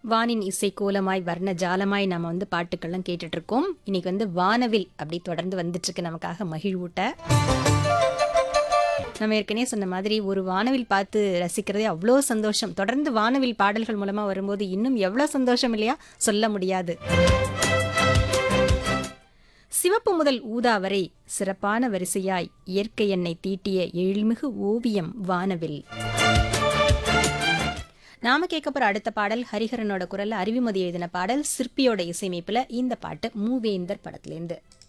வானின் இசை கோலமாய் வர்ண ஜாலமாய் நாம வந்து பாட்டுக்கள்லாம் கேட்டுட்டு இருக்கோம் இன்னைக்கு வந்து வானவில் அப்படி தொடர்ந்து வந்துட்டு இருக்கு நமக்காக மகிழ்வூட்ட நம்ம ஏற்கனவே சொன்ன மாதிரி ஒரு வானவில் பார்த்து ரசிக்கிறதே அவ்வளோ சந்தோஷம் தொடர்ந்து வானவில் பாடல்கள் மூலமா வரும்போது இன்னும் எவ்வளோ சந்தோஷம் இல்லையா சொல்ல முடியாது சிவப்பு முதல் ஊதா வரை சிறப்பான வரிசையாய் இயற்கை எண்ணெய் தீட்டிய எழில்மிகு ஓவியம் வானவில் நாம கேட்க போற அடுத்த பாடல் ஹரிஹரனோட குரல்ல அறிவுமதி எழுதின பாடல் சிற்பியோட இசையமைப்புல இந்த பாட்டு மூவேந்தர் படத்திலேருந்து